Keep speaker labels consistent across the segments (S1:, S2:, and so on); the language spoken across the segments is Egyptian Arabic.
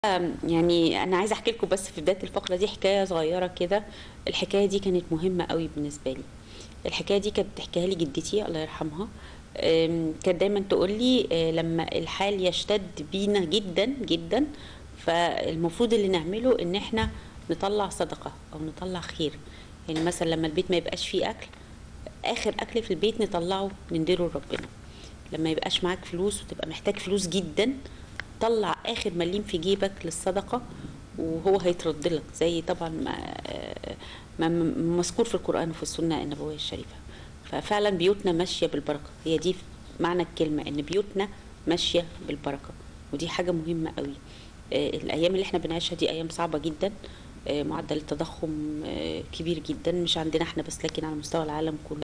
S1: يعني انا عايزه احكي لكم بس في بدايه الفقره دي حكايه صغيره كده الحكايه دي كانت مهمه قوي بالنسبه لي الحكايه دي كانت بتحكيها لي جدتي الله يرحمها أم، كانت دايما تقول لي آه، لما الحال يشتد بينا جدا جدا فالمفروض اللي نعمله ان احنا نطلع صدقه او نطلع خير يعني مثلا لما البيت ما يبقاش فيه اكل اخر اكل في البيت نطلعه نديره لربنا لما يبقاش معاك فلوس وتبقى محتاج فلوس جدا طلع اخر مليم في جيبك للصدقه وهو هيترد لك زي طبعا ما ما ما مذكور في القران وفي السنه النبويه الشريفه ففعلا بيوتنا ماشيه بالبركه هي دي معنى الكلمه ان بيوتنا ماشيه بالبركه ودي حاجه مهمه قوي آه، الايام اللي احنا بنعيشها دي ايام صعبه جدا آه، معدل التضخم آه، كبير جدا مش عندنا احنا بس لكن على مستوى العالم كله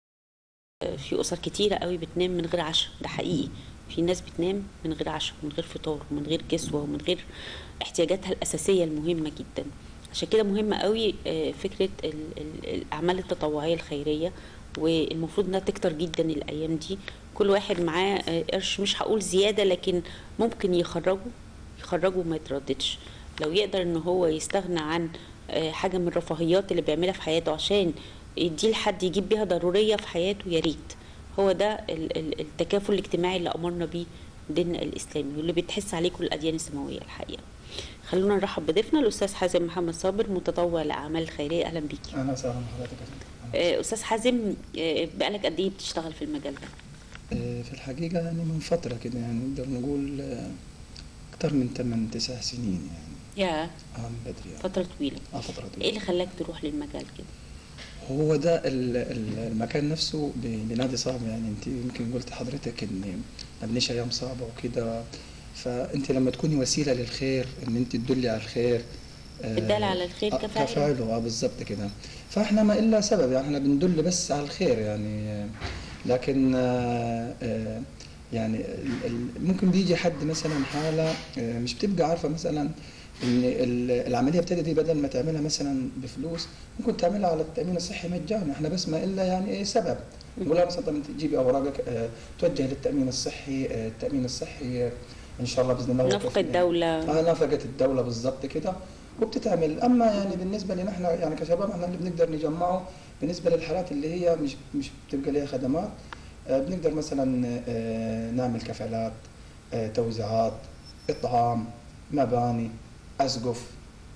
S1: في اسر كتيره قوي بتنام من غير عشاء ده حقيقي في ناس بتنام من غير عشاء ومن غير فطار ومن غير كسوه ومن غير احتياجاتها الاساسيه المهمه جدا عشان كده مهمه قوي آه، فكره ال- ال- الاعمال التطوعيه الخيريه والمفروض انها تكتر جدا الايام دي كل واحد معاه آه، قرش مش هقول زياده لكن ممكن يخرجه يخرجه وما يترددش لو يقدر ان هو يستغنى عن آه، حاجه من الرفاهيات اللي بيعملها في حياته عشان يديه لحد يجيب بيها ضروريه في حياته يا ريت هو ده ال- ال- التكافل الاجتماعي اللي امرنا بيه ديننا الاسلامي واللي بتحس عليه كل الاديان السماويه الحقيقه خلونا نرحب بضيفنا الاستاذ حازم محمد صابر متطوع لاعمال الخيريه اهلا بيكي
S2: اهلا وسهلا بحضرتك يا فندم.
S1: آه، استاذ حازم آه، بقالك قد ايه بتشتغل في المجال ده
S2: آه، في الحقيقه يعني من فتره كده يعني نقدر نقول آه، اكثر من 8 9 سنين يعني
S1: يا
S2: اه من بدري يعني
S1: فتره طويله
S2: اه فتره
S1: ايه
S2: طويله
S1: اللي خلاك تروح للمجال كده
S2: هو ده ال- ال- المكان نفسه ب- بنادي صعب يعني انت يمكن قلت حضرتك ان ما بنعيش ايام صعبه وكده فانت لما تكوني وسيله للخير ان انت تدلي على الخير آه،
S1: الدال على الخير
S2: آه،
S1: كفاعله.
S2: كفاعله اه بالظبط كده فاحنا ما الا سبب يعني احنا بندل بس على الخير يعني آه، لكن آه، آه، يعني ال- ال- ممكن بيجي حد مثلا حاله آه، مش بتبقى عارفه مثلا ان ال- العمليه ابتدت دي بدل ما تعملها مثلا بفلوس ممكن تعملها على التامين الصحي مجانا احنا بس ما الا يعني ايه سبب نقول لها مثلا طب انت تجيبي اوراقك آه، توجه للتامين الصحي آه، التامين الصحي آه، ان شاء الله باذن الله
S1: نفقه
S2: وكفي-
S1: الدوله
S2: اه نفقة الدولة بالضبط كده وبتتعمل اما يعني بالنسبة لنا احنا يعني كشباب احنا اللي بنقدر نجمعه بالنسبة للحالات اللي هي مش مش بتبقى لها خدمات آه بنقدر مثلا آه نعمل كفالات آه توزيعات اطعام مباني اسقف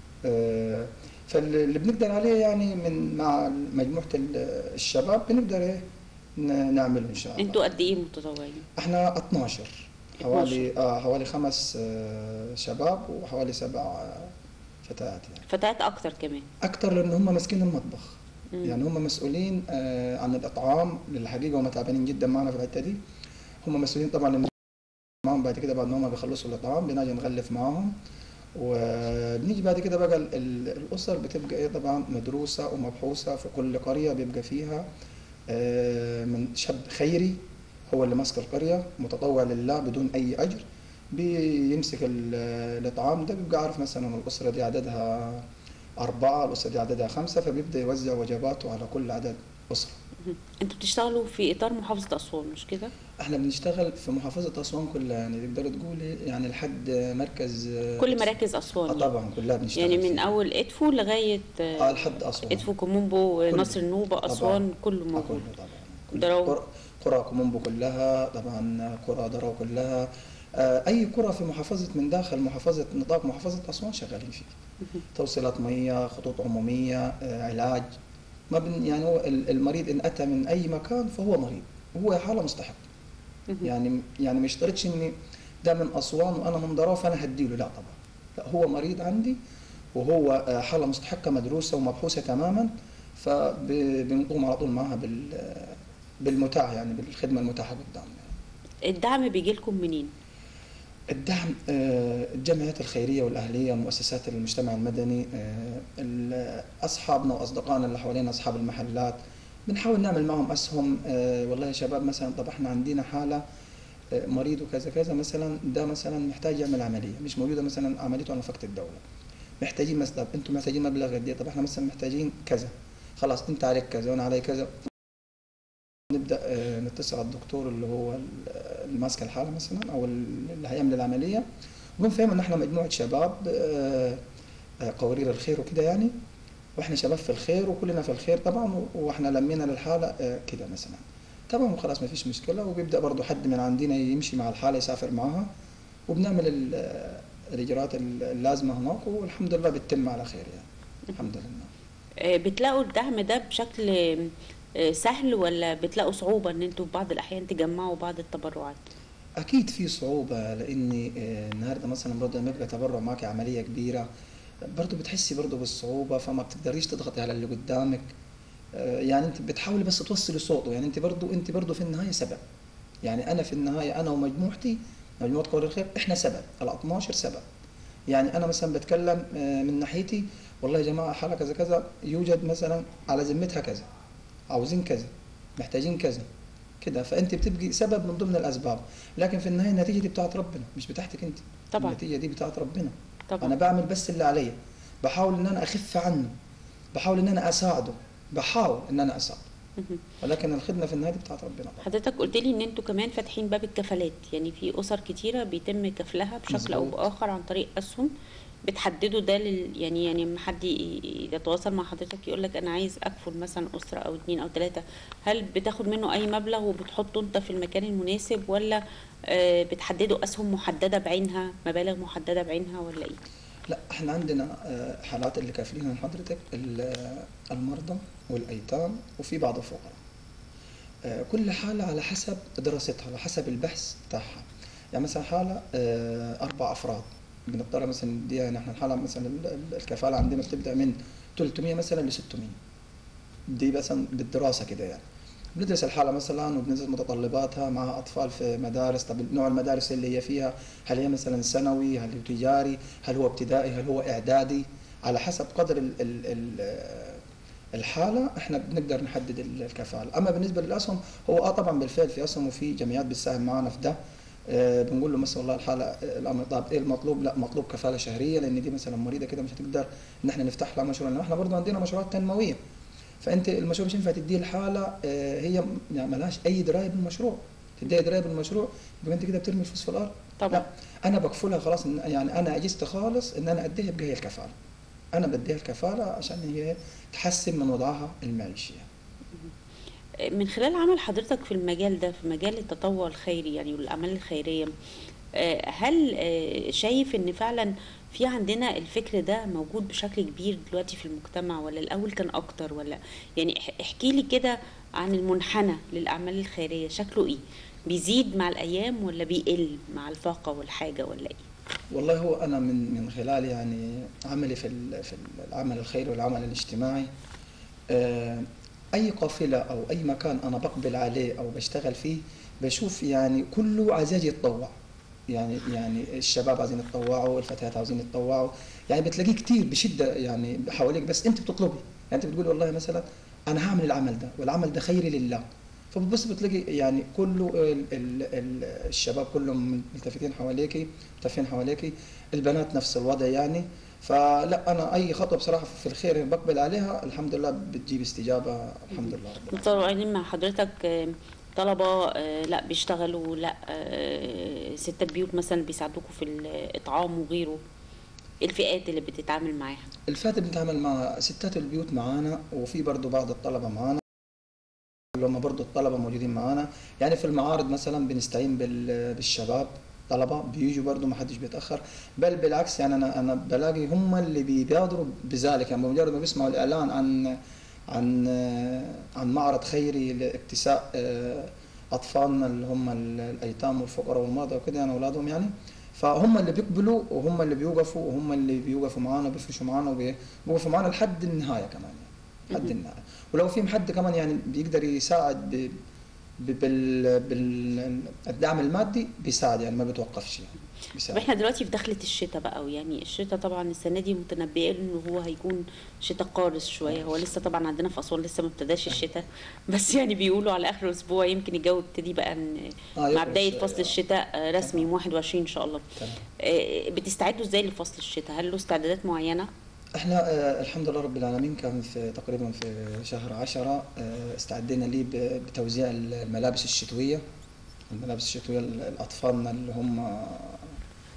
S2: آه فاللي بنقدر عليه يعني من مع مجموعة ال- الشباب بنقدر ايه ن- نعمله ان شاء الله
S1: انتوا قد ايه متطوعين
S2: احنا 12 حوالي اه حوالي خمس آه شباب وحوالي سبع آه فتيات يعني
S1: فتيات اكتر كمان
S2: اكثر لان هم ماسكين المطبخ
S1: مم.
S2: يعني هم مسؤولين آه عن الاطعام للحقيقه هم تعبانين جدا معنا في الحته دي هم مسؤولين طبعا إن معاهم بعد كده بعد ما هم بيخلصوا الاطعام بنجي نغلف معاهم وبنيجي بعد كده بقى ال- ال- الاسر بتبقى ايه طبعا مدروسه ومبحوثه في كل قريه بيبقى فيها آه، من شاب خيري هو اللي ماسك القريه متطوع لله بدون اي اجر بيمسك ال- الاطعام ده بيبقى عارف مثلا الاسره دي عددها اربعه الاسره دي عددها خمسه فبيبدا يوزع وجباته على كل عدد اسره
S1: مهم. انتوا بتشتغلوا في اطار محافظه اسوان مش كده
S2: احنا بنشتغل في محافظه اسوان كلها يعني تقدر تقولي يعني لحد مركز آه،
S1: كل مراكز
S2: اه
S1: اسوان يعني.
S2: طبعا كلها بنشتغل
S1: يعني من
S2: فيها.
S1: اول ادفو لغايه
S2: اه لحد اسوان
S1: ادفو كومومبو
S2: كله.
S1: نصر النوبه
S2: طبعاً.
S1: اسوان كله
S2: آه،
S1: موجود
S2: كله طبعا كله.
S1: درو.
S2: قرى- قرى كومومبو كلها طبعا قرى درو كلها آه، اي قرى في محافظه من داخل محافظه نطاق محافظه اسوان شغالين فيه توصيلات ميه خطوط عموميه آه، علاج ما بن يعني هو ال- المريض ان اتى من اي مكان فهو مريض هو حاله مستحق
S1: مهم.
S2: يعني يعني ما يشترطش اني ده من اسوان وانا من ضرا فانا هديله لا طبعا لا هو مريض عندي وهو آه، حاله مستحقه مدروسه ومبحوثه تماما فبنقوم على طول معها بال بالمتاح يعني بالخدمه المتاحه قدامنا يعني.
S1: الدعم بيجي لكم منين
S2: الدعم آه، الجمعيات الخيريه والاهليه مؤسسات المجتمع المدني آه، ال- اصحابنا واصدقائنا اللي حوالينا اصحاب المحلات بنحاول نعمل معهم اسهم آه، والله يا شباب مثلا طب احنا عندنا حاله آه، مريض وكذا كذا مثلا ده مثلا محتاج يعمل عمليه مش موجوده مثلا عمليته على نفقه الدوله محتاجين مثلا طب انتم محتاجين مبلغ قد ايه طب احنا مثلا محتاجين كذا خلاص انت عليك كذا وانا علي كذا نبدا آه، نتصل على الدكتور اللي هو ال- اللي ماسك الحاله مثلا او اللي هيعمل العمليه وبنفهم ان احنا مجموعه شباب آه، آه، قوارير الخير وكده يعني واحنا شباب في الخير وكلنا في الخير طبعا و- واحنا لمينا للحاله آه، كده مثلا تمام خلاص ما فيش مشكله وبيبدا برضو حد من عندنا يمشي مع الحاله يسافر معاها وبنعمل ال- آه، الاجراءات اللازمه هناك والحمد لله بتتم على خير يعني الحمد لله
S1: آه، بتلاقوا الدعم ده بشكل آه، سهل ولا بتلاقوا صعوبة ان انتوا في بعض الاحيان تجمعوا بعض التبرعات
S2: اكيد في صعوبه لاني آه، النهارده مثلا برضه لما يبقى تبرع معك عمليه كبيره برضه بتحسي برضه بالصعوبه فما بتقدريش تضغطي على اللي قدامك آه، يعني انت بتحاولي بس توصلي صوته يعني انت برضه انت برضه في النهايه سبب يعني انا في النهايه انا ومجموعتي مجموعه قول الخير احنا سبب ال 12 سبب يعني انا مثلا بتكلم آه، من ناحيتي والله يا جماعه حاله كذا كذا يوجد مثلا على ذمتها كذا عاوزين كذا محتاجين كذا كده فانت بتبقي سبب من ضمن الاسباب لكن في النهايه النتيجه دي بتاعت ربنا مش بتاعتك انت
S1: طبعا.
S2: النتيجه دي بتاعت ربنا
S1: طبعا.
S2: انا بعمل بس اللي عليا بحاول ان انا اخف عنه بحاول ان انا اساعده بحاول ان انا اساعده
S1: مهم.
S2: ولكن الخدمه في النهايه دي بتاعت ربنا طبعا
S1: حضرتك قلت لي ان انتوا كمان فاتحين باب الكفالات يعني في اسر كتيره بيتم كفلها بشكل او
S2: مظبوط.
S1: باخر عن طريق اسهم بتحددوا ده لل يعني يعني لما حد ي- يتواصل مع حضرتك يقول لك انا عايز اكفل مثلا اسره او اتنين او تلاته هل بتاخد منه اي مبلغ وبتحطه انت في المكان المناسب ولا آه، بتحددوا اسهم محدده بعينها مبالغ محدده بعينها ولا ايه؟
S2: لا احنا عندنا آه، حالات اللي كافلينهم حضرتك ال- آه، المرضى والايتام وفي بعض الفقراء آه، كل حاله على حسب دراستها على حسب البحث بتاعها يعني مثلا حاله آه، اربع افراد بنضطر مثلا نديها نحن الحاله مثلا ال- ال- الكفاله عندنا بتبدا من 300 مثلا ل 600 دي مثلا بالدراسه كده يعني بندرس الحاله مثلا وبندرس متطلباتها مع اطفال في مدارس طب نوع المدارس اللي هي فيها هل هي مثلا ثانوي هل هو تجاري هل هو ابتدائي هل هو اعدادي على حسب قدر ال ال ال الحاله احنا بنقدر نحدد ال- الكفاله اما بالنسبه للاسهم هو اه طبعا بالفعل في اسهم وفي جمعيات بتساهم معنا في ده آه، بنقول له مثلا والله الحاله آه، الامر طب ايه المطلوب؟ لا مطلوب كفاله شهريه لان دي مثلا مريضه كده مش هتقدر ان احنا نفتح لها مشروع لان احنا برضه عندنا مشروعات تنمويه فانت المشروع مش ينفع تديه الحاله آه، هي م- يعني ملهاش اي درايه بالمشروع تديها درايه بالمشروع يبقى انت كده بترمي الفلوس في الارض
S1: طبعا.
S2: لا انا بكفلها خلاص إن يعني انا اجزت خالص ان انا اديها يبقى هي الكفاله انا بديها الكفاله عشان هي تحسن من وضعها المعيشي يعني.
S1: من خلال عمل حضرتك في المجال ده في مجال التطوع الخيري يعني والاعمال الخيريه آه، هل آه، شايف ان فعلا في عندنا الفكر ده موجود بشكل كبير دلوقتي في المجتمع ولا الاول كان اكتر ولا يعني اح- احكي لي كده عن المنحنى للاعمال الخيريه شكله ايه بيزيد مع الايام ولا بيقل مع الفاقه والحاجه ولا ايه
S2: والله هو انا من من خلال يعني عملي في ال- في العمل الخيري والعمل الاجتماعي آه، اي قافله او اي مكان انا بقبل عليه او بشتغل فيه بشوف يعني كله عايز يجي يتطوع يعني يعني الشباب عايزين يتطوعوا الفتيات عايزين يتطوعوا يعني بتلاقيه كتير بشده يعني حواليك بس انت بتطلبي يعني انت بتقول والله مثلا انا هعمل العمل ده والعمل ده خيري لله فبتبص بتلاقي يعني كله ال ال ال الشباب كلهم ملتفتين حواليكي ملتفين حواليكي البنات نفس الوضع يعني فلا انا اي خطوه بصراحه في الخير بقبل عليها الحمد لله بتجيب استجابه الحمد لله رب العالمين
S1: متطوعين مع حضرتك آه، طلبة آه، لا بيشتغلوا لا آه، ستات بيوت مثلا بيساعدوكوا في الإطعام وغيره إيه الفئات اللي بتتعامل معاها
S2: الفاتح بنتعامل مع ستات البيوت معانا وفي برضه بعض الطلبه معانا اللي هم برضه الطلبه موجودين معانا يعني في المعارض مثلا بنستعين بال- بالشباب طلبه بيجوا برضه ما حدش بيتاخر بل بالعكس يعني انا انا بلاقي هم اللي بيبادروا بذلك يعني بمجرد ما بيسمعوا الاعلان عن عن عن معرض خيري لاكتساء آه، اطفالنا اللي هم ال- الايتام والفقراء والمرضى وكده يعني اولادهم يعني فهم اللي بيقبلوا وهم اللي بيوقفوا وهم اللي بيوقفوا معانا وبيفرشوا معانا وبيوقفوا معانا لحد النهايه كمان يعني لحد النهايه ولو في حد كمان يعني بيقدر يساعد ب- ب- بال بالدعم المادي بيساعد يعني ما بيتوقفش يعني
S1: طب
S2: بيساعد
S1: احنا دلوقتي في دخلة الشتاء بقى ويعني الشتاء طبعا السنة دي متنبئة انه هو هيكون شتاء قارس شوية هو لسه طبعا عندنا في أسوان لسه ما ابتداش الشتاء بس يعني بيقولوا على آخر أسبوع يمكن الجو يبتدي بقى إن-
S2: آه،
S1: مع
S2: يبرد
S1: بداية
S2: شوية.
S1: فصل الشتاء آه، رسمي
S2: تمام.
S1: 21 إن شاء الله
S2: تمام.
S1: آه، بتستعدوا ازاي لفصل الشتاء هل له استعدادات معينة؟
S2: احنا آه، الحمد لله رب العالمين كان في تقريبا في شهر عشرة آه، استعدينا ليه ب- بتوزيع الملابس الشتوية الملابس الشتوية ل- لأطفالنا اللي هم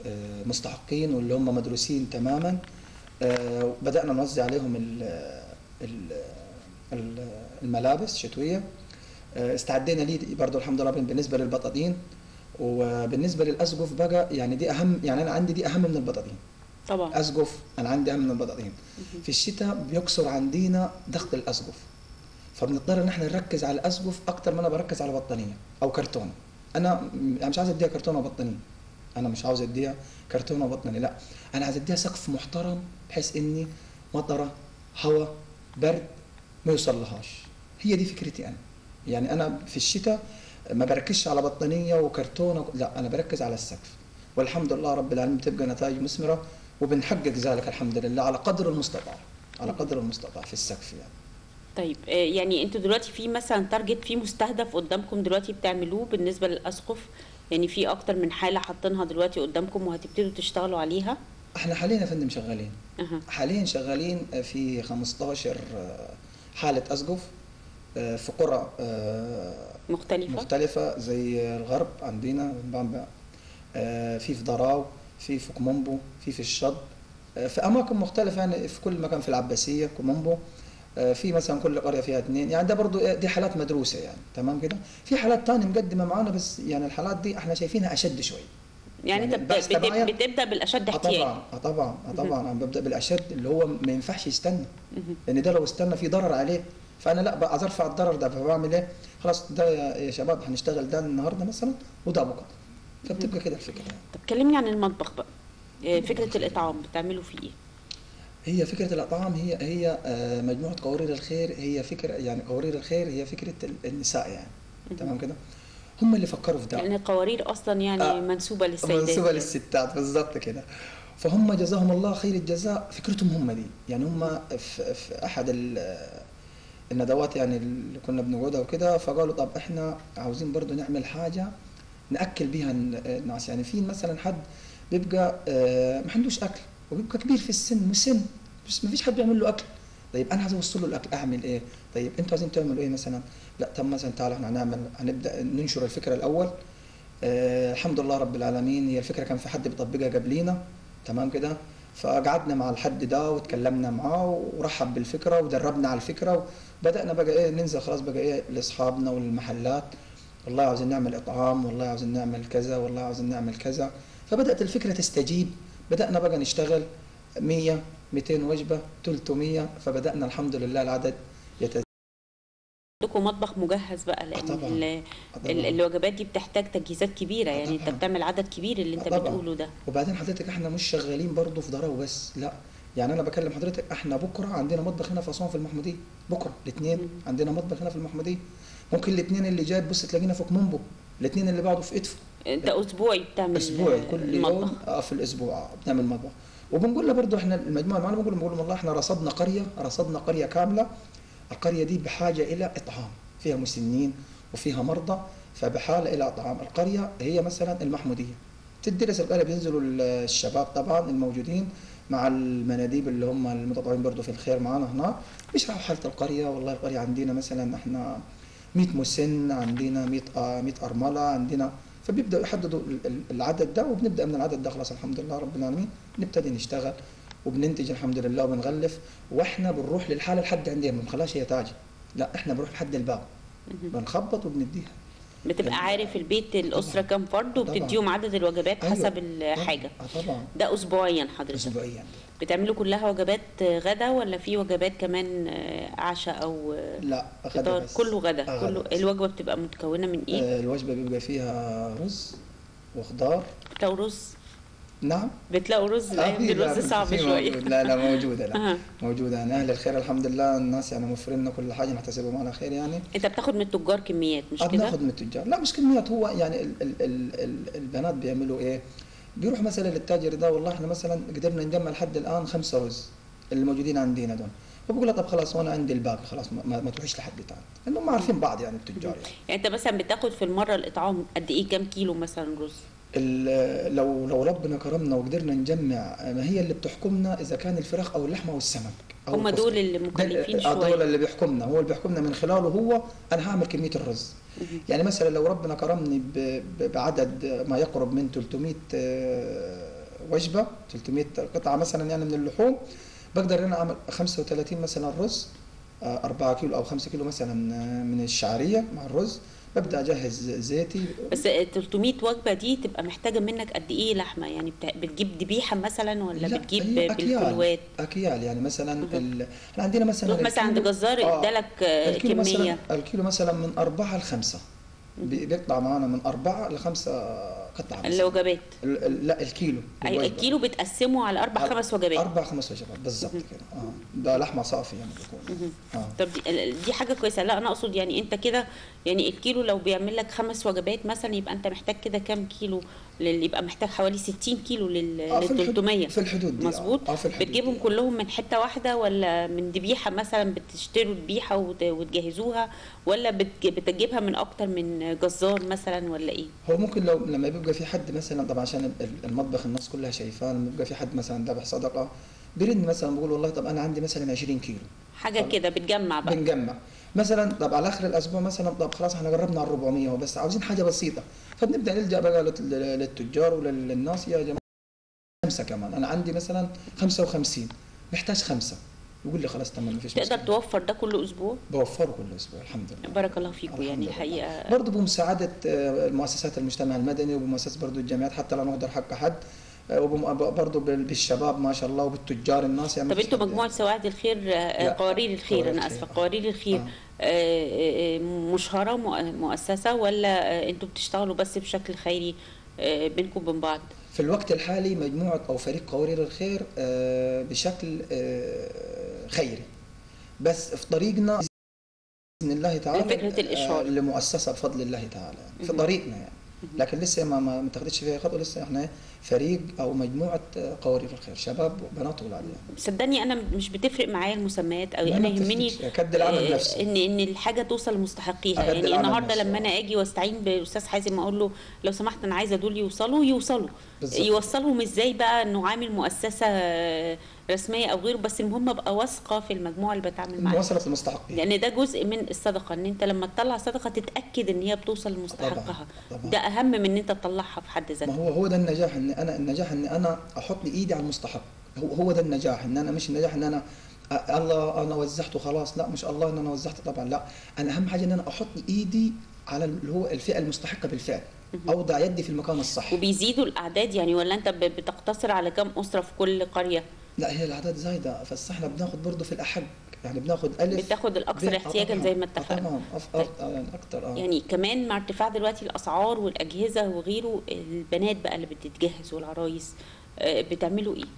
S2: آه، مستحقين واللي هم مدروسين تماما آه، بدأنا نوزع عليهم ال- ال- ال- الملابس الشتوية آه، استعدينا ليه برضو الحمد لله بالنسبة للبطاطين وبالنسبة للأسقف بقى يعني دي أهم يعني أنا عندي دي أهم من البطاطين
S1: طبعا
S2: أسقف أنا عندي أهم من البطاطين في الشتاء بيكسر عندنا ضغط الأسقف فبنضطر ان احنا نركز على الاسقف اكتر ما انا بركز على بطانيه او كرتونه انا انا مش عاوز اديها كرتونه وبطانيه انا مش عاوز اديها كرتونه وبطانيه لا انا عايز اديها سقف محترم بحيث اني مطره هواء برد ما يوصلهاش هي دي فكرتي انا يعني انا في الشتاء ما بركزش على بطانيه وكرتونه لا انا بركز على السقف والحمد لله رب العالمين بتبقى نتائج مثمره وبنحقق ذلك الحمد لله على قدر المستطاع على قدر المستطاع في السقف يعني
S1: طيب آه، يعني انتوا دلوقتي في مثلا تارجت في مستهدف قدامكم دلوقتي بتعملوه بالنسبه للاسقف يعني في اكتر من حاله حاطينها دلوقتي قدامكم وهتبتدوا تشتغلوا عليها
S2: احنا حاليا يا فندم شغالين
S1: اها
S2: حاليا شغالين في 15 حالة أسقف في قرى
S1: مختلفه
S2: مختلفة زي الغرب عندنا بامبا في في ضراو في في كومومبو في في الشط في أماكن مختلفة يعني في كل مكان في العباسية كومومبو في مثلا كل قرية فيها اثنين يعني ده برضو إيه، دي حالات مدروسة يعني تمام كده في حالات تانية مقدمة معانا بس يعني الحالات دي احنا شايفينها أشد شوي
S1: يعني انت
S2: يعني
S1: بت-
S2: البحث
S1: بت-
S2: تبعي-
S1: بتبدا بالاشد
S2: اه
S1: احتياج
S2: طبعا اه طبعا اه طبعا انا ببدا بالاشد اللي هو ما ينفعش يستنى
S1: مهم.
S2: لان ده لو استنى في ضرر عليه فانا لا بقى عايز ارفع الضرر ده فبعمل ايه؟ خلاص ده يا يا شباب هنشتغل ده النهارده مثلا وده بكره فبتبقى كده الفكره يعني.
S1: طب كلمني عن المطبخ بقى آه، فكره الاطعام بتعملوا فيه ايه
S2: هي فكره الاطعام هي هي آه، مجموعه قوارير الخير هي فكره يعني قوارير الخير هي فكره ال- النساء يعني تمام كده هم اللي فكروا في ده
S1: لان القوارير اصلا يعني
S2: آه،
S1: منسوبه للسيدات
S2: منسوبه
S1: يعني.
S2: للستات بالظبط كده فهم جزاهم الله خير الجزاء فكرتهم هم دي يعني هم في, في احد ال- الندوات يعني اللي كنا بنقعدها وكده فقالوا طب احنا عاوزين برضو نعمل حاجه ناكل بيها الن- الناس يعني في مثلا حد بيبقى آه، ما عندوش اكل وبيبقى كبير في السن مسن بس ما فيش حد بيعمل له اكل طيب انا عايز اوصل له الاكل اعمل ايه طيب انتوا عايزين تعملوا ايه مثلا لا طب مثلا تعالوا احنا هنعمل هنبدا ننشر الفكره الاول آه الحمد لله رب العالمين هي الفكره كان في حد بيطبقها قبلينا تمام كده فقعدنا مع الحد ده وتكلمنا معاه ورحب بالفكره ودربنا على الفكره وبدانا بقى ايه ننزل خلاص بقى ايه لاصحابنا والمحلات والله عاوزين نعمل اطعام والله عاوزين نعمل كذا والله عاوزين نعمل كذا فبدات الفكره تستجيب بدانا بقى نشتغل 100 200 وجبه 300 فبدانا الحمد لله العدد يت...
S1: عندكم مطبخ مجهز بقى لان
S2: طبعاً.
S1: ال-
S2: آه
S1: ال-
S2: طبعاً.
S1: الوجبات دي بتحتاج تجهيزات كبيره
S2: آه
S1: يعني انت
S2: طبعاً.
S1: بتعمل عدد كبير اللي انت
S2: آه طبعاً.
S1: بتقوله ده
S2: وبعدين حضرتك احنا مش شغالين برضه في ضراو بس لا يعني انا بكلم حضرتك احنا بكره عندنا مطبخ هنا في اسوان في المحموديه بكره الاثنين
S1: مم.
S2: عندنا مطبخ هنا في المحموديه ممكن الاثنين اللي جاي تبص تلاقينا في كومومبو الاثنين اللي بعده في ادفو
S1: انت اسبوعي بتعمل
S2: اسبوعي
S1: آه،
S2: كل
S1: المطبخ
S2: يوم اه في الاسبوع آه، بنعمل مطبخ وبنقول له برضه احنا المجموعه اللي معانا بنقول لهم والله احنا رصدنا قريه رصدنا قريه كامله القريه دي بحاجه الى اطعام فيها مسنين وفيها مرضى فبحاجه الى اطعام القريه هي مثلا المحموديه تدرس القريه بينزلوا الشباب طبعا الموجودين مع المناديب اللي هم المتطوعين برضه في الخير معانا هناك بيشرحوا حاله القريه والله القريه عندنا مثلا احنا 100 مسن عندنا 100 آه 100 ارمله عندنا فبيبداوا يحددوا ال- ال- العدد ده وبنبدا من العدد ده خلاص الحمد لله رب العالمين نبتدي نشتغل وبننتج الحمد لله وبنغلف واحنا بنروح للحاله لحد عندنا ما بنخليهاش هي تاجي لا احنا بنروح لحد الباب بنخبط وبنديها
S1: بتبقى عارف البيت الاسره
S2: طبعاً.
S1: كام فرد
S2: طبعاً.
S1: وبتديهم عدد الوجبات
S2: أيوة.
S1: حسب الحاجه
S2: اه طبعا
S1: ده اسبوعيا حضرتك
S2: اسبوعيا
S1: بتعملوا كلها وجبات غدا ولا في وجبات كمان آه، عشاء او آه،
S2: لا غدا
S1: فطار
S2: بس
S1: كله غدا
S2: آه،
S1: كله
S2: بس.
S1: الوجبه بتبقى متكونه من ايه
S2: آه الوجبه بيبقى فيها رز وخضار
S1: بتلاقوا رز
S2: نعم
S1: بتلاقوا رز
S2: آه،
S1: الايام
S2: في-
S1: دي
S2: لا،
S1: الرز
S2: في-
S1: صعب
S2: في
S1: شويه
S2: موجود. لا لا موجوده لا
S1: أها.
S2: موجوده يعني اهل الخير الحمد لله الناس يعني موفرين لنا كل حاجه نحتسبهم على خير يعني
S1: انت بتاخد من التجار كميات مش
S2: آه،
S1: كده
S2: بناخد من التجار لا مش كميات هو يعني ال ال ال ال البنات بيعملوا ايه بيروح مثلا للتاجر ده والله احنا مثلا قدرنا نجمع لحد الان خمسة رز اللي موجودين عندنا دول فبقول له طب خلاص وانا عندي الباقي خلاص ما, ما, ما تروحيش لحد تاني لانهم عارفين بعض يعني التجار يعني
S1: يعني انت مثلا بتاخد في المره الاطعام قد ايه كام كيلو مثلا رز
S2: ال- لو لو ربنا كرمنا وقدرنا نجمع ما هي اللي بتحكمنا اذا كان الفراخ او اللحمه او السمك أو
S1: هم
S2: الكفتة.
S1: دول اللي مكلفين
S2: ده- آه،
S1: شوية.
S2: دول اللي بيحكمنا هو اللي بيحكمنا من خلاله هو انا هعمل كميه الرز يعني مثلا لو ربنا كرمني ب- ب- بعدد ما يقرب من 300 آه، وجبه 300 قطعه مثلا يعني من اللحوم بقدر ان انا اعمل 35 مثلا رز 4 كيلو او 5 كيلو مثلا من الشعريه مع الرز ببدا اجهز زيتي
S1: بس 300 وجبه دي تبقى محتاجه منك قد ايه لحمه يعني بت- بتجيب ذبيحه مثلا ولا
S2: لا،
S1: بتجيب
S2: هي
S1: بالكيلوات
S2: اكيال يعني مثلا
S1: مهم.
S2: ال... احنا عندنا مثلا
S1: تروح مثلا عند
S2: الكيلو-
S1: جزار
S2: آه،
S1: ادالك آه،
S2: الكيلو
S1: كميه
S2: مثلا الكيلو مثلا من أربعة لخمسة بي- بيطلع معانا من أربعة لخمسة قطعة مثلاً.
S1: الوجبات
S2: ال- ال- لا الكيلو
S1: ايوه
S2: الوجبة.
S1: الكيلو بتقسمه على اربع خمس وجبات
S2: أربع خمس وجبات بالظبط كده اه ده لحمة صافي يعني بيكون اه
S1: طب دي, ال- دي حاجه كويسه لا انا اقصد يعني انت كده يعني الكيلو لو بيعمل لك خمس وجبات مثلا يبقى انت محتاج كده كام كيلو لل- يبقى محتاج حوالي 60 كيلو لل
S2: آه،
S1: لل
S2: في الحدود-
S1: 300
S2: في الحدود دي، آه.
S1: مظبوط
S2: آه، في الحدود
S1: بتجيبهم
S2: دي، آه.
S1: كلهم من حته واحده ولا من ذبيحه مثلا بتشتروا ذبيحه وت- وتجهزوها ولا بتج- بتجيبها من اكتر من جزار مثلا ولا ايه
S2: هو ممكن لو لما بيبقى في حد مثلا طبعا عشان ال- ال- المطبخ الناس كلها شايفاه لما بيبقى في حد مثلا ذبح صدقة بيرن مثلا بيقول والله طب أنا عندي مثلا 20 كيلو
S1: حاجه
S2: خلاص.
S1: كده بتجمع بقى
S2: بنجمع مثلا طب على اخر الاسبوع مثلا طب خلاص احنا قربنا على 400 وبس عاوزين حاجه بسيطه فبنبدا نلجا بقى لل- للتجار وللناس يا جماعه خمسه كمان انا عندي مثلا 55 محتاج خمسه يقول لي خلاص تمام مفيش
S1: تقدر
S2: مشكله
S1: توفر ده كل اسبوع
S2: بوفره كل اسبوع الحمد لله
S1: بارك الله فيكم يعني
S2: الحمد لله.
S1: الحقيقه
S2: برضه بمساعده آه، المؤسسات المجتمع المدني وبمؤسسات برضه الجامعات حتى لا نهدر حق حد وبرضه بالشباب ما شاء الله وبالتجار الناس يعني
S1: طب
S2: مفيش
S1: انتوا
S2: حد
S1: مجموعه سواعد الخير آه،
S2: لا،
S1: قوارير الخير
S2: قوارير
S1: انا
S2: الخير.
S1: اسفه قوارير الخير
S2: آه.
S1: آه، آه، مشهره مؤ- مؤسسه ولا آه، انتوا بتشتغلوا بس بشكل خيري آه، بينكم وبين بعض
S2: في الوقت الحالي مجموعة أو فريق قوارير الخير آه، بشكل آه، خيري بس في طريقنا بإذن الله تعالى
S1: لفكرة الإشهار.
S2: آه، لمؤسسة بفضل الله تعالى في
S1: مهم.
S2: طريقنا يعني لكن لسه ما ما ما تاخدش فيها خطوة لسه احنا فريق أو مجموعة آه، قوارير الخير شباب وبنات وولاد يعني
S1: صدقني انا مش بتفرق معايا المسميات او
S2: لا،
S1: انا
S2: ما
S1: يهمني
S2: بتفرقش. كد العمل
S1: آه،
S2: نفسه.
S1: ان ان الحاجه توصل لمستحقيها
S2: كد
S1: يعني
S2: العمل
S1: النهارده
S2: نفسه.
S1: لما انا اجي واستعين باستاذ حازم اقول له لو سمحت انا عايزه دول يوصلوا يوصلوا
S2: بالظبط.
S1: يوصلهم ازاي بقى انه عامل مؤسسه آه، رسميه او غيره بس المهم ابقى واثقه في المجموعه اللي بتعامل
S2: إنه
S1: معاها
S2: وصلت للمستحقين
S1: لان ده جزء من الصدقه ان انت لما تطلع صدقه تتاكد ان هي بتوصل لمستحقها
S2: طبعاً.
S1: ده اهم من ان انت تطلعها في حد
S2: ما
S1: ذاتها
S2: هو هو ده النجاح ان انا النجاح ان انا احط ايدي على المستحق هو هو ده النجاح ان انا مش النجاح ان انا أ- الله انا وزعت وخلاص لا مش الله ان انا وزعت طبعا لا انا اهم حاجه ان انا احط ايدي على اللي هو الفئه المستحقه بالفعل اوضع يدي في المكان الصح
S1: وبيزيدوا الاعداد يعني ولا انت ب- بتقتصر على كم اسره في كل قريه
S2: لا هي الاعداد زايده بس احنا بناخد برضه في الاحق يعني بناخد الف
S1: بتاخد الاكثر
S2: ب- آه
S1: احتياجا
S2: طبعاً.
S1: زي ما
S2: آه
S1: اتفقنا
S2: طبعا أف-
S1: طيب.
S2: أف- يعني اكتر اه
S1: يعني كمان مع ارتفاع دلوقتي الاسعار والاجهزه وغيره البنات بقى اللي بتتجهز والعرايس آه، بتعملوا ايه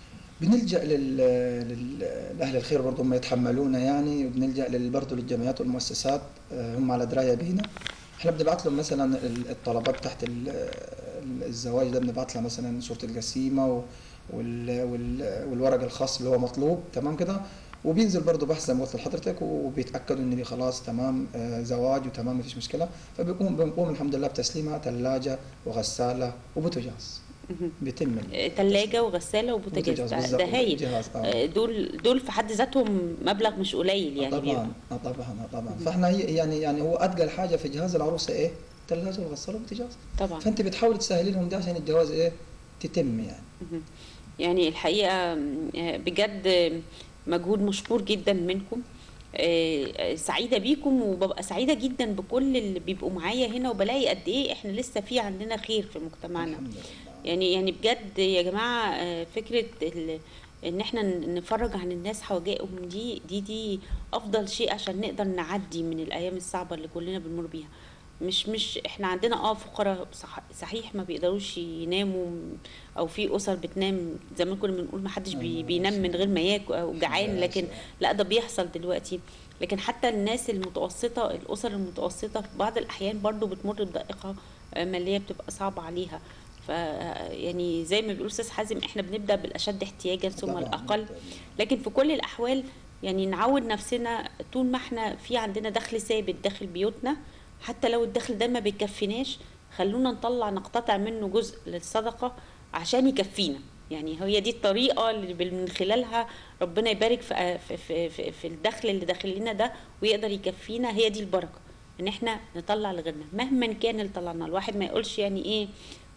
S2: بنلجا لل... لل... لاهل الخير برضه هم يتحملونا يعني وبنلجا لل... برضه للجمعيات والمؤسسات آه، هم على درايه بينا احنا بنبعت لهم مثلا ال- الطلبات تحت ال- ال- الزواج ده بنبعت لها مثلا صوره القسيمه و... وال... وال... والورق الخاص اللي هو مطلوب تمام كده وبينزل برضه بحث زي ما قلت لحضرتك وبيتاكدوا ان دي خلاص تمام آه، زواج وتمام مفيش مشكله فبيقوم بنقوم الحمد لله بتسليمها ثلاجه وغساله وبوتاجاز
S1: مهم.
S2: بيتم ال-
S1: ثلاجه وغساله وبوتاجاز
S2: بوتاجاز
S1: ده,
S2: بالظبط،
S1: ده هايل
S2: جهاز، آه.
S1: آه، دول دول في حد ذاتهم مبلغ مش قليل يعني
S2: طبعا
S1: بيبقى.
S2: آه طبعا آه طبعا فاحنا هي- يعني يعني هو اثقل حاجه في جهاز العروسه ايه؟ ثلاجه وغساله وبوتاجاز
S1: طبعا
S2: فانت بتحاول تسهلي لهم ده عشان الجواز ايه؟ تتم يعني
S1: مهم. يعني الحقيقة م، آه، بجد مجهود مشكور جدا منكم آه، آه، سعيدة بيكم وببقى سعيدة جدا بكل اللي بيبقوا معايا هنا وبلاقي قد ايه احنا لسه في عندنا خير في مجتمعنا
S2: الحمد لله
S1: يعني يعني بجد يا جماعة آه، فكرة ال- ان احنا ن- نفرج عن الناس حوجائهم دي دي دي افضل شيء عشان نقدر نعدي من الايام الصعبة اللي كلنا بنمر بيها مش مش احنا عندنا اه فقراء صح صحيح ما بيقدروش يناموا او في اسر بتنام زي ما كنا بنقول ما حدش بي بينام من غير ما ياكل او جعان لكن لا ده بيحصل دلوقتي لكن حتى الناس المتوسطة الأسر المتوسطة في بعض الأحيان برضو بتمر بضائقة آه، مالية بتبقى صعبة عليها ف يعني زي ما بيقول أستاذ حازم احنا بنبدأ بالأشد احتياجا ثم
S2: طبعاً.
S1: الأقل لكن في كل الأحوال يعني نعود نفسنا طول ما احنا في عندنا دخل ثابت داخل بيوتنا حتى لو الدخل ده ما بيكفيناش خلونا نطلع نقتطع منه جزء للصدقة عشان يكفينا يعني هي دي الطريقة اللي بال- من خلالها ربنا يبارك في, في, في, في, في الدخل اللي داخل لنا ده ويقدر يكفينا هي دي البركة ان احنا نطلع لغيرنا مهما كان اللي طلعنا الواحد ما يقولش يعني ايه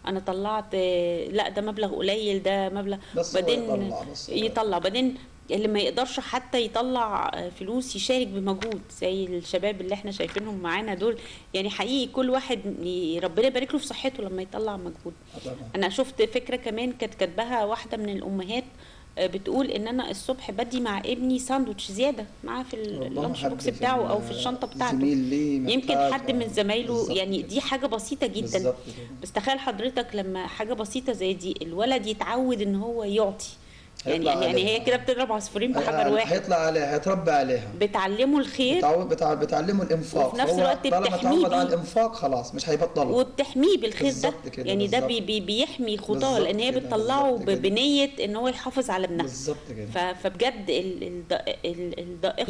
S1: انا طلعت آه، لا ده مبلغ قليل ده مبلغ
S2: بس هو
S1: بعدين
S2: يطلع بس هو
S1: يطلع بعدين اللي ما يقدرش حتى يطلع آه، فلوس يشارك بمجهود زي الشباب اللي احنا شايفينهم معانا دول يعني حقيقي كل واحد ي- ربنا يبارك له في صحته لما يطلع مجهود
S2: طبعا
S1: انا شفت فكره كمان كانت كاتباها واحده من الامهات آه، بتقول ان انا الصبح بدي مع ابني ساندوتش زياده معاه في
S2: والله
S1: اللانش
S2: حد
S1: بوكس
S2: في
S1: بتاعه او
S2: ال-
S1: في الشنطه بتاعته
S2: زميل ليه
S1: يمكن
S2: محتاج،
S1: حد من
S2: آه،
S1: زمايله
S2: بالظبط
S1: يعني
S2: كده.
S1: دي حاجه بسيطه جدا
S2: بالظبط كده.
S1: بس تخيل حضرتك لما حاجه بسيطه زي دي الولد يتعود ان هو يعطي يعني
S2: هيطلع
S1: يعني هي
S2: عليها.
S1: كده بتضرب عصفورين بحجر
S2: آه،
S1: واحد
S2: هيطلع عليها هيتربى عليها
S1: بتعلمه الخير
S2: بتعود بتع... بتعلمه الانفاق
S1: وفي نفس
S2: فهو
S1: الوقت
S2: طالما
S1: بتحميه
S2: اتعود على
S1: بيه.
S2: الانفاق خلاص مش هيبطله
S1: وبتحميه بالخير ده
S2: بالظبط كده،
S1: يعني ده بي
S2: بالظبط.
S1: بي بيحمي خطاه
S2: بالظبط
S1: لان هي
S2: كده،
S1: بتطلعه
S2: بالظبط كده.
S1: ب- بنيه ان هو يحافظ على ابنها
S2: بالظبط كده
S1: ف- فبجد ال- الض- ال- الضائقة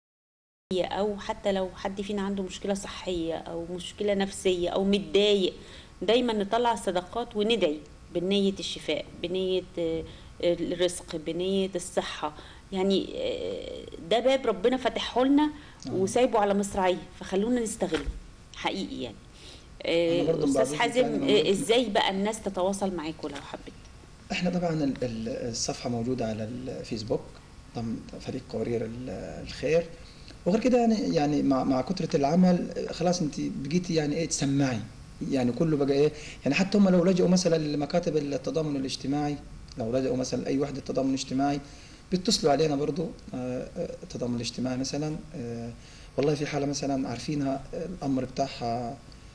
S1: أو حتى لو حد فينا عنده مشكلة صحية أو مشكلة نفسية أو متضايق دايما نطلع الصدقات وندعي بنية الشفاء بنية آه، الرزق بنية الصحة يعني آه، ده باب ربنا فتحه لنا وسايبه على مصراعيه فخلونا نستغله حقيقي يعني آه،
S2: أنا برضو
S1: أستاذ
S2: بعد
S1: حازم
S2: ذلك
S1: آه، إزاي بقى الناس تتواصل معاكم لو حبيت
S2: احنا طبعا ال- ال- الصفحه موجوده على الفيسبوك ضمن فريق قوارير ال- الخير وغير كده يعني يعني مع مع كثره العمل خلاص انت بقيتي يعني ايه تسمعي يعني كله بقى ايه يعني حتى هم لو لجأوا مثلا لمكاتب التضامن الاجتماعي لو لجأوا مثلا اي وحده تضامن اجتماعي بيتصلوا علينا برضو آه، آه، التضامن الاجتماعي مثلا آه، والله في حاله مثلا عارفينها آه، الامر بتاعها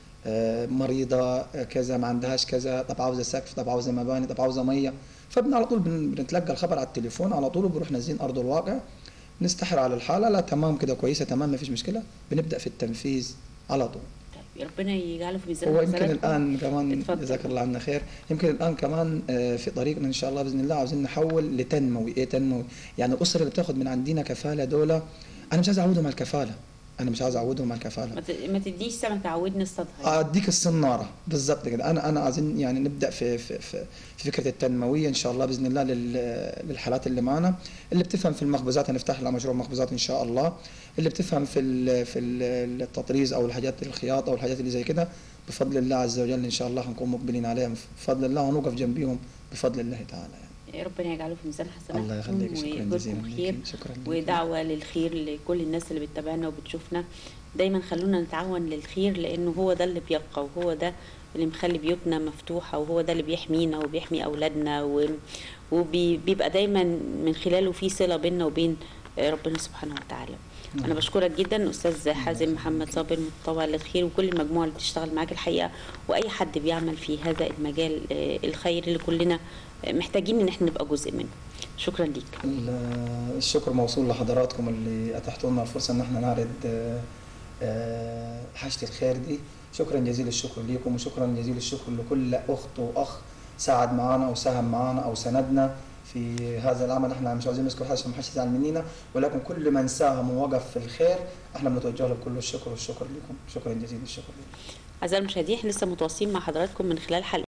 S2: آه، مريضة آه، كذا ما عندهاش كذا طب عاوزة سقف طب عاوزة مباني طب عاوزة مية فبن على طول بن- بنتلقى الخبر على التليفون على طول وبنروح نازلين أرض الواقع نستحر على الحالة لا تمام كده كويسة تمام ما فيش مشكلة بنبدأ في التنفيذ على طول
S1: طيب ربنا يجعله في ميزان
S2: هو يمكن
S1: حسناتكم.
S2: الآن كمان
S1: اتفضل.
S2: جزاك الله عنا خير يمكن الآن كمان آه، في طريقنا إن شاء الله بإذن الله عاوزين نحول لتنموي إيه تنموي يعني الأسرة اللي بتاخد من عندنا كفالة دولة أنا مش عايز أعودهم على الكفالة أنا مش عايز أعودهم على الكفالة
S1: ما ت- ما تديش سمكة عودني الصدقة
S2: اديك الصناره بالظبط كده انا انا عايزين يعني نبدا في في في, في فكره التنمويه ان شاء الله باذن الله لل- للحالات اللي معانا اللي بتفهم في المخبوزات هنفتح لها مشروع مخبوزات ان شاء الله اللي بتفهم في ال في ال- التطريز او الحاجات الخياطه او الحاجات اللي زي كده بفضل الله عز وجل ان شاء الله هنكون مقبلين عليها بفضل الله ونوقف جنبيهم بفضل الله تعالى يعني.
S1: ربنا يجعله في ميزان حسناتكم
S2: الله يخليك شكرا جزيلا
S1: ويجزاكم خير
S2: ليك شكرا ليك.
S1: ودعوة للخير لكل الناس اللي بتتابعنا وبتشوفنا دايما خلونا نتعاون للخير لانه هو ده اللي بيبقى وهو ده اللي مخلي بيوتنا مفتوحة وهو ده اللي بيحمينا وبيحمي أولادنا و- وبيبقى دايما من خلاله في صلة بيننا وبين آه، ربنا سبحانه وتعالى أنا
S2: نعم.
S1: بشكرك جدا أستاذ حازم محمد صابر متطوع للخير وكل المجموعة اللي بتشتغل معاك الحقيقة وأي حد بيعمل في هذا المجال آه، الخير اللي كلنا آه، محتاجين إن احنا نبقى جزء منه شكرا ليك
S2: ال- الشكر موصول لحضراتكم اللي اتحتوا لنا الفرصه ان احنا نعرض آه، آه، حاجه الخير دي شكرا جزيل الشكر ليكم وشكرا جزيل الشكر لكل اخت واخ ساعد معنا وساهم معنا او ساندنا في هذا العمل احنا مش عاوزين نذكر حاجه عشان ما حدش يزعل مننا ولكن كل من ساهم ووقف في الخير احنا بنتوجه له كل الشكر والشكر لكم شكرا جزيلا الشكر لكم
S1: أعزائي المشاهدين احنا لسه متواصلين مع حضراتكم من خلال حلقة